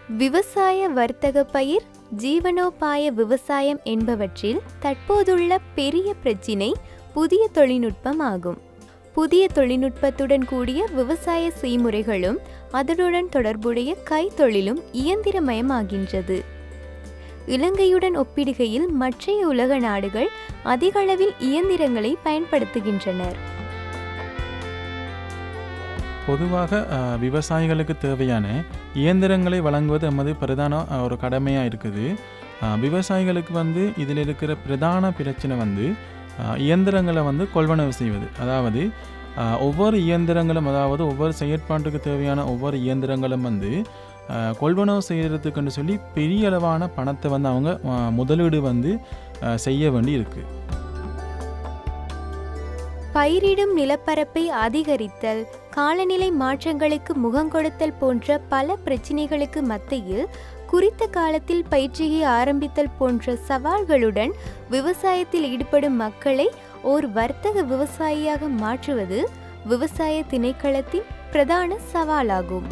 விவசாய வர்த்தக பயிர் ஜீவனோபாய விவசாயம் என்பவற்றில் தற்போதுள்ள பெரிய பிரச்சினை புதிய தொழில்நுட்பம் ஆகும் புதிய தொழில்நுட்பத்துடன் கூடிய விவசாய செய்முறைகளும் அதனுடன் தொடர்புடைய கைத்தொழிலும் இயந்திரமயமாகின்றது இலங்கையுடன் ஒப்பிடுகையில் மற்றைய உலக நாடுகள் அதிகளவில் இயந்திரங்களை பயன்படுத்துகின்றனர் பொதுவாக அஹ், விவசாயிகளுக்கு தேவையான இயந்திரங்களை வழங்குவது எமது பிரதான அஹ், ஒரு கடமையாக இருக்குது அஹ், விவசாயிகளுக்கு வந்து இதில் இருக்கிற பிரதான பிரச்சனை வந்து அஹ், இயந்திரங்களை வந்து கொள்வனவு செய்வது அதாவது அஹ், ஒவ்வொரு இயந்திரங்களும் அதாவது ஒவ்வொரு செயற்பாட்டுக்கு தேவையான ஒவ்வொரு இயந்திரங்களும் வந்து அஹ், கொள்வனவு செய்கிறதுக்குன்னு சொல்லி பெரிய அளவான பணத்தை வந்து அவங்க அஹ், முதலீடு வந்து அஹ், செய்ய வேண்டி இருக்குது பயிரிடும் நிலப்பரப்பை அதிகரித்தல் காலநிலை மாற்றங்களுக்கு முகங்கொடுத்தல் போன்ற பல பிரச்சினைகளுக்கு மத்தியில் குறித்த காலத்தில் பயிற்சியை ஆரம்பித்தல் போன்ற சவால்களுடன் விவசாயத்தில் ஈடுபடும் மக்களை ஓர் வர்த்தக விவசாயியாக மாற்றுவது விவசாய திணைக்களத்தின் பிரதான சவாலாகும்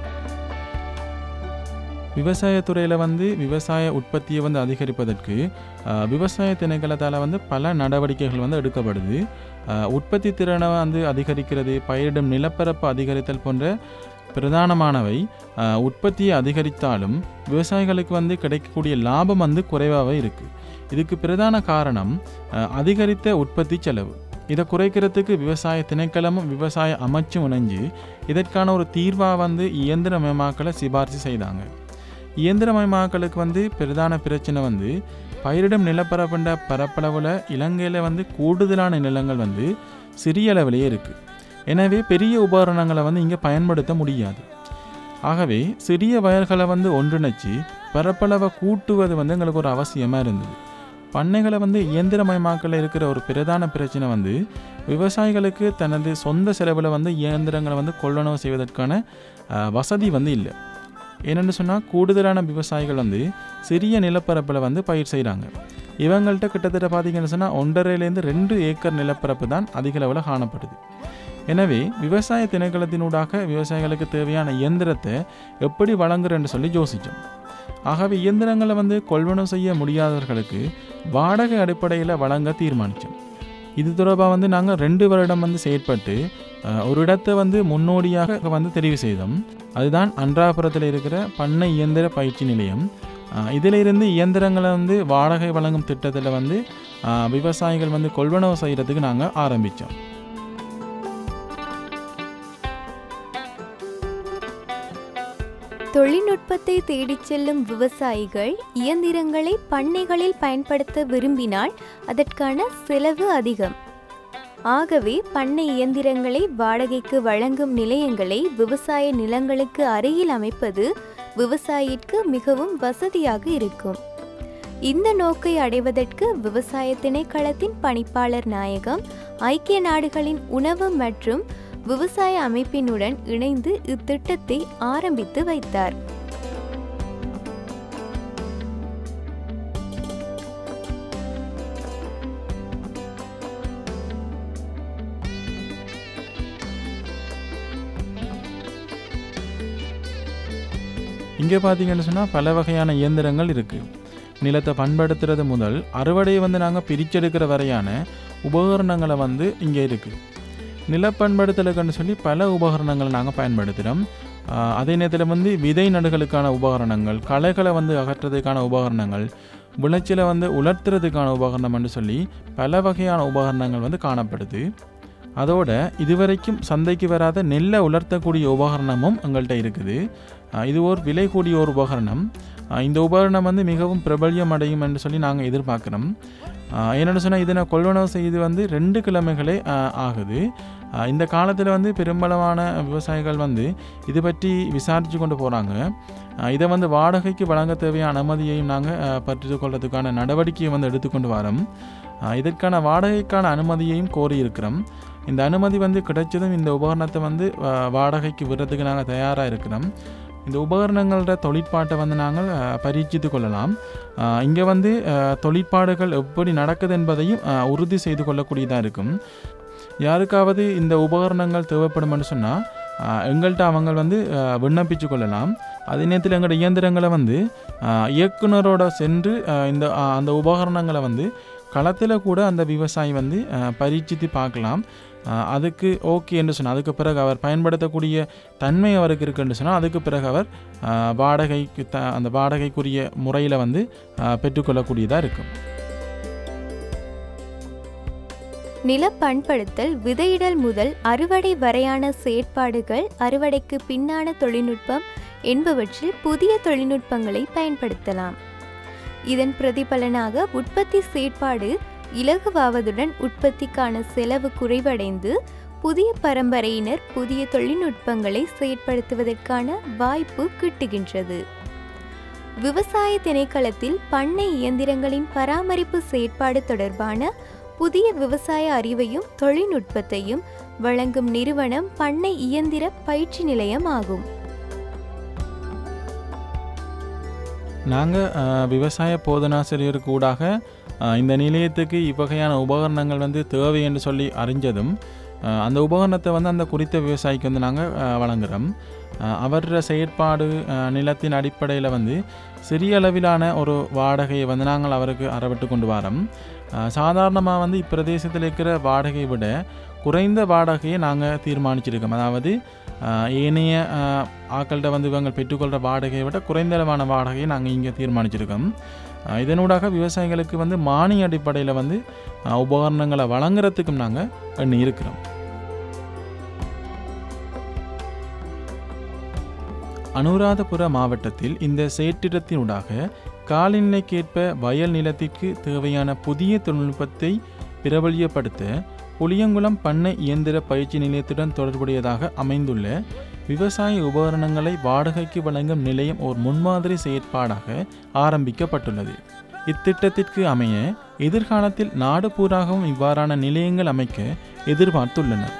விவசாயத்துறையில் வந்து விவசாய உற்பத்தியை வந்து அதிகரிப்பதற்கு அஹ், விவசாய திணைக்களத்தால் வந்து பல நடவடிக்கைகள் வந்து எடுக்கப்படுது அஹ், உற்பத்தி திறனை வந்து அதிகரிக்கிறது பயிரிடும் நிலப்பரப்பு அதிகரித்தல் போன்ற பிரதானமானவை அஹ், உற்பத்தியை அதிகரித்தாலும் விவசாயிகளுக்கு வந்து கிடைக்கக்கூடிய லாபம் வந்து குறைவாகவே இருக்குது இதுக்கு பிரதான காரணம் அஹ், அதிகரித்த உற்பத்தி செலவு இதை குறைக்கிறதுக்கு விவசாய திணைக்களமும் விவசாய அமைச்சும் இணைஞ்சு இதற்கான ஒரு தீர்வாக வந்து இயந்திரமயமாக்கலை சிபாரிசு செய்தாங்க இயந்திரமயமாக்கலுக்கு வந்து பிரதான பிரச்சனை வந்து பயிரிடும் நிலப்பரப்புண்ட பரப்பளவில் இலங்கையில் வந்து கூடுதலான நிலங்கள் வந்து சிறிய அளவிலேயே இருக்குது எனவே பெரிய உபகரணங்களை வந்து இங்கே பயன்படுத்த முடியாது ஆகவே சிறிய வயல்களை வந்து ஒன்றிணைச்சு பரப்பளவை கூட்டுவது வந்து எங்களுக்கு ஒரு அவசியமாக இருந்தது பண்ணைகளை வந்து இயந்திரமயமாக்கல இருக்கிற ஒரு பிரதான பிரச்சனை வந்து விவசாயிகளுக்கு தனது சொந்த செலவில் வந்து இயந்திரங்களை வந்து கொள்ளணவு செய்வதற்கான அஹ், வசதி வந்து இல்லை என்னென்னு சொன்னால் கூடுதலான விவசாயிகள் வந்து சிறிய நிலப்பரப்பில் வந்து பயிர் செய்கிறாங்க இவங்கள்ட்ட கிட்டத்தட்ட பார்த்தீங்கன்னு சொன்னால் ஒன்றரைலேருந்து ரெண்டு ஏக்கர் நிலப்பரப்பு தான் அதிக அளவில் காணப்படுது எனவே விவசாய திணைக்களத்தினூடாக விவசாயிகளுக்கு தேவையான இயந்திரத்தை எப்படி வழங்குறேன்னு சொல்லி யோசித்தோம் ஆகவே இயந்திரங்களை வந்து கொள்வனவு செய்ய முடியாதவர்களுக்கு வாடகை அடிப்படையில் வழங்க தீர்மானித்தோம் இது தொடர்பாக வந்து நாங்கள் ரெண்டு வருடம் வந்து செயற்பட்டு அஹ், ஒரு இடத்தை வந்து முன்னோடியாக வந்து தெரிவு செய்தோம் அதுதான் அன்றாபுரத்தில் இருக்கிற பண்ணை இயந்திர பயிற்சி நிலையம் அஹ், இதில் இருந்து இயந்திரங்களை வந்து வாடகை வழங்கும் திட்டத்தில் வந்து அஹ், விவசாயிகள் வந்து கொள்வனவு செய்கிறதுக்கு நாங்கள் ஆரம்பித்தோம் தொழில்நுட்பத்தை தேடிச் செல்லும் விவசாயிகள் இயந்திரங்களை பண்ணைகளில் பயன்படுத்த விரும்பினால் அதற்கான செலவு அதிகம் ஆகவே பண்ணை இயந்திரங்களை வாடகைக்கு வழங்கும் நிலையங்களை விவசாய நிலங்களுக்கு அருகில் அமைப்பது விவசாயிற்கு மிகவும் வசதியாக இருக்கும் இந்த நோக்கை அடைவதற்கு விவசாய திணைக்களத்தின் பணிப்பாளர் நாயகம் ஐக்கிய நாடுகளின் உணவு மற்றும் விவசாய அமைப்பினுடன் இணைந்து இத்திட்டத்தை ஆரம்பித்து வைத்தார் இங்கே பார்த்தீங்கன்னு சொன்னால் பல வகையான இயந்திரங்கள் இருக்குது நிலத்தை பண்படுத்துறது முதல் அறுவடையை வந்து நாங்கள் பிரிச்செடுக்கிற வரையான உபகரணங்களை வந்து இங்கே இருக்குது நிலப்பண்படுத்தலுக்குன்னு சொல்லி பல உபகரணங்களை நாங்கள் பயன்படுத்துகிறோம் ஆஹ் அதே நேரத்தில் வந்து விதை நடுகளுக்கான உபகரணங்கள் களைகளை வந்து அகற்றுறதுக்கான உபகரணங்கள் விளைச்சலை வந்து உலர்த்துறதுக்கான உபகரணம்னு சொல்லி பல வகையான உபகரணங்கள் வந்து காணப்படுது அதோட இதுவரைக்கும் சந்தைக்கு வராத நெல்லை உலர்த்தக்கூடிய உபகரணமும் எங்கள்கிட்ட இருக்குது ஆஹ் இது ஒரு விலை கூடிய ஒரு உபகரணம் ஆஹ் இந்த உபகரணம் வந்து மிகவும் பிரபல்யம் அடையும் என்று சொல்லி நாங்கள் எதிர்பார்க்குறோம் என்னென்னு சொன்னால் இதனை கொள்வனவு செய்து வந்து ரெண்டு கிழமைகளே ஆஹ் ஆகுது ஆஹ் இந்த காலத்தில் வந்து பெரும்பாலான விவசாயிகள் வந்து இது பற்றி விசாரித்து கொண்டு போகிறாங்க இதை வந்து வாடகைக்கு வழங்க தேவையான அனுமதியையும் நாங்கள் பற்றிக்கொள்றதுக்கான நடவடிக்கையை வந்து எடுத்துக்கொண்டு வரோம் ஆஹ் இதற்கான வாடகைக்கான அனுமதியையும் கோரியிருக்கிறோம் இந்த அனுமதி வந்து கிடைச்சதும் இந்த உபகரணத்தை வந்து ஆஹ் வாடகைக்கு விடுறதுக்கு நாங்கள் தயாராக இருக்கிறோம் இந்த உபகரணங்களோட தொழிற்பாட்டை வந்து நாங்கள் ஆஹ் பரீட்சித்து கொள்ளலாம் இங்கே வந்து ஆஹ் தொழிற்பாடுகள் எப்படி நடக்குது என்பதையும் ஆஹ் உறுதி செய்து கொள்ளக்கூடியதாக இருக்கும் யாருக்காவது இந்த உபகரணங்கள் தேவைப்படும்னு சொன்னால் ஆஹ், எங்கள்கிட்ட அவங்க வந்து ஆஹ், விண்ணப்பிச்சு கொள்ளலாம் அதே நேரத்தில் எங்களோட இயந்திரங்களை வந்து ஆஹ், இயக்குனரோட சென்று ஆஹ், இந்த ஆஹ், அந்த உபகரணங்களை வந்து களத்தில் கூட அந்த விவசாயி வந்து ஆஹ், பரீட்சித்து பார்க்கலாம் ஆஹ், அதுக்கு ஓகே என்று சொன்னால் அதுக்கு பிறகு அவர் பயன்படுத்தக்கூடிய தன்மை அவருக்கு இருக்குன்னு சொன்னால் அதுக்கு பிறகு அவர் ஆஹ், வாடகைக்கு த அந்த வாடகைக்குரிய முறையில் வந்து ஆஹ், பெற்றுக்கொள்ளக்கூடியதாக இருக்கும் நில பண்படுத்தல் விதையிடல் முதல் அறுவடை வரையான செயற்பாடுகள் அறுவடைக்கு பின்னான தொழில்நுட்பம் என்பவற்றில் புதிய தொழில்நுட்பங்களை பயன்படுத்தலாம் இதன் பிரதிபலனாக உற்பத்தி செயற்பாடு இலகுவாவதுடன் உற்பத்திக்கான செலவு குறைவடைந்து புதிய பரம்பரையினர் புதிய தொழில்நுட்பங்களை செயற்படுத்துவதற்கான வாய்ப்பு கிட்டுகின்றது விவசாய திணைக்களத்தில் பண்ணை இயந்திரங்களின் பராமரிப்பு செயற்பாடு தொடர்பான புதிய விவசாய அறிவையும் தொழில்நுட்பத்தையும் வழங்கும் நிறுவனம் பண்ணை இயந்திர பயிற்சி நிலையம் ஆகும் நாங்கள் விவசாய போதனாசிரியருக்கு ஊடாக அஹ், இந்த நிலையத்துக்கு இவ்வகையான உபகரணங்கள் வந்து தேவை என்று சொல்லி அறிஞ்சதும் அஹ், அந்த உபகரணத்தை வந்து அந்த குறித்த விவசாயிக்கு வந்து நாங்கள் வழங்குகிறோம் அஹ், அவரோட செயற்பாடு அஹ், நிலத்தின் அடிப்படையில் வந்து சிறிய அளவிலான ஒரு வாடகையை வந்து நாங்கள் அவருக்கு அறவிட்டு கொண்டு வரோம் சாதாரணமாக வந்து இப்பிரதேசத்தில் இருக்கிற வாடகையை விட குறைந்த வாடகையை நாங்கள் தீர்மானிச்சிருக்கோம் அதாவது அஹ், ஏனைய அஹ், ஆக்கள்கிட்ட வந்து இவங்க பெற்றுக்கொள்கிற வாடகையை விட குறைந்த அளவான வாடகையை நாங்கள் இங்கே தீர்மானிச்சிருக்கோம் அஹ், இதனூடாக விவசாயிகளுக்கு வந்து மானிய அடிப்படையில் வந்து அஹ், உபகரணங்களை வழங்குறதுக்கும் நாங்கள் எண்ணி இருக்கிறோம் அனுராதபுர மாவட்டத்தில் இந்த செயற்றிடத்தினூடாக காலநிலைக்கேற்ப வயல் நிலத்திற்கு தேவையான புதிய தொழில்நுட்பத்தை பிரபல்யப்படுத்த புளியங்குளம் பண்ணை இயந்திர பயிற்சி நிலையத்துடன் தொடர்புடையதாக அமைந்துள்ள விவசாய உபகரணங்களை வாடகைக்கு வழங்கும் நிலையம் ஒரு முன்மாதிரி செயற்பாடாக ஆரம்பிக்கப்பட்டுள்ளது இத்திட்டத்திற்கு அமைய எதிர்காலத்தில் நாடு பூராகவும் இவ்வாறான நிலையங்கள் அமைக்க எதிர்பார்த்துள்ளனர்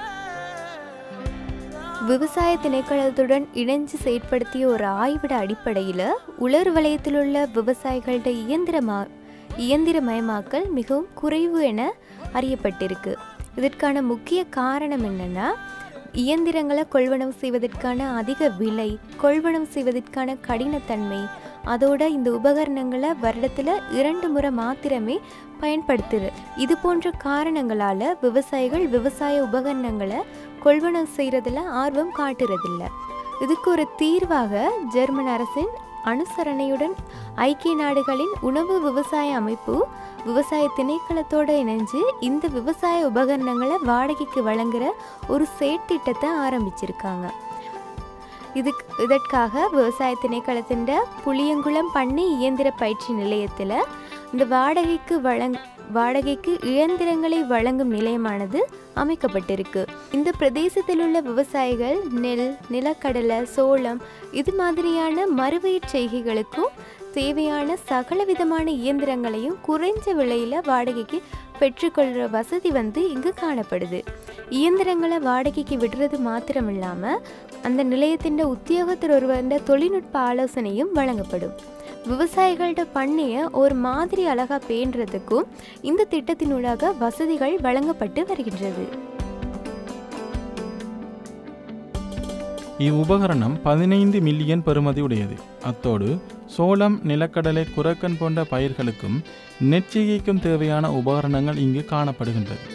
விவசாய திணைக்களத்துடன் இணைஞ்சு செயற்படுத்திய ஒரு ஆய்விட அடிப்படையில் உலர் வலயத்திலுள்ள விவசாயிகளோட இயந்திரமா இயந்திரமயமாக்கல் மிகவும் குறைவு என அறியப்பட்டிருக்கு இதற்கான முக்கிய காரணம் என்னன்னா இயந்திரங்களை கொள்வனவு செய்வதற்கான அதிக விலை கொள்வனவு செய்வதற்கான கடினத்தன்மை அதோட இந்த உபகரணங்களை வருடத்தில் இரண்டு முறை மாத்திரமே பயன்படுத்துது இது போன்ற காரணங்களால் விவசாயிகள் விவசாய உபகரணங்களை கொள்வனவு செய்கிறதுல ஆர்வம் காட்டுறதில்ல இதுக்கு ஒரு தீர்வாக ஜெர்மன் அரசின் அனுசரணையுடன் ஐக்கிய நாடுகளின் உணவு விவசாய அமைப்பு விவசாய திணைக்களத்தோடு இணைஞ்சு இந்த விவசாய உபகரணங்களை வாடகைக்கு வழங்குற ஒரு செயற்திட்டத்தை ஆரம்பிச்சிருக்காங்க இதுக்கு இதற்காக விவசாய திணைக்களத்தின் புளியங்குளம் பண்ணை இயந்திர பயிற்சி நிலையத்தில் இந்த வாடகைக்கு வழங் வாடகைக்கு இயந்திரங்களை வழங்கும் நிலையமானது அமைக்கப்பட்டிருக்கு இந்த பிரதேசத்தில் உள்ள விவசாயிகள் நெல் நிலக்கடலை சோளம் இது மாதிரியான மறுவயிற் செய்கைகளுக்கும் தேவையான சகல விதமான இயந்திரங்களையும் குறைஞ்ச விலையில் வாடகைக்கு பெற்றுக்கொள்கிற வசதி வந்து இங்கு காணப்படுது இயந்திரங்களை வாடகைக்கு விடுறது மாத்திரம் இல்லாமல் அந்த நிலையத்தின் உத்தியோகத்தர் ஒருவருடைய தொழில்நுட்ப ஆலோசனையும் வழங்கப்படும் விவசாயிகளோட பண்ணையை ஒரு மாதிரி அழகாக பேணுறதுக்கும் இந்த திட்டத்தினூடாக வசதிகள் வழங்கப்பட்டு வருகின்றது இவ்வுபகரணம் பதினைந்து மில்லியன் பெறுமதி உடையது அத்தோடு சோளம் நிலக்கடலை குரக்கன் போன்ற பயிர்களுக்கும் நெற்சிகைக்கும் தேவையான உபகரணங்கள் இங்கு காணப்படுகின்றது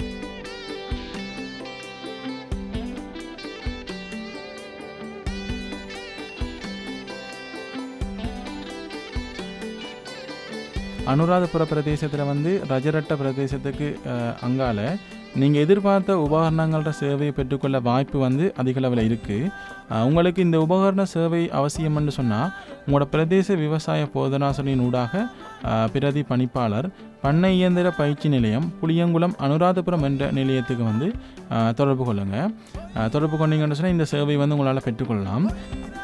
அனுராதபுர பிரதேசத்தில் வந்து ரஜரட்ட பிரதேசத்துக்கு அஹ், அங்கால நீங்கள் எதிர்பார்த்த உபகரணங்களோட சேவையை பெற்றுக்கொள்ள வாய்ப்பு வந்து அதிக அளவில் இருக்குது உங்களுக்கு இந்த உபகரண சேவை அவசியம்னு சொன்னால் உங்களோட பிரதேச விவசாய போதனாசனின் ஊடாக அஹ், பிரதி பணிப்பாளர் பண்ணை இயந்திர பயிற்சி நிலையம் புளியங்குளம் அனுராதபுரம் என்ற நிலையத்துக்கு வந்து அஹ், தொடர்பு கொள்ளுங்கள் தொடர்பு கொண்டீங்கன்னு சொன்னால் இந்த சேவை வந்து உங்களால் பெற்றுக்கொள்ளலாம்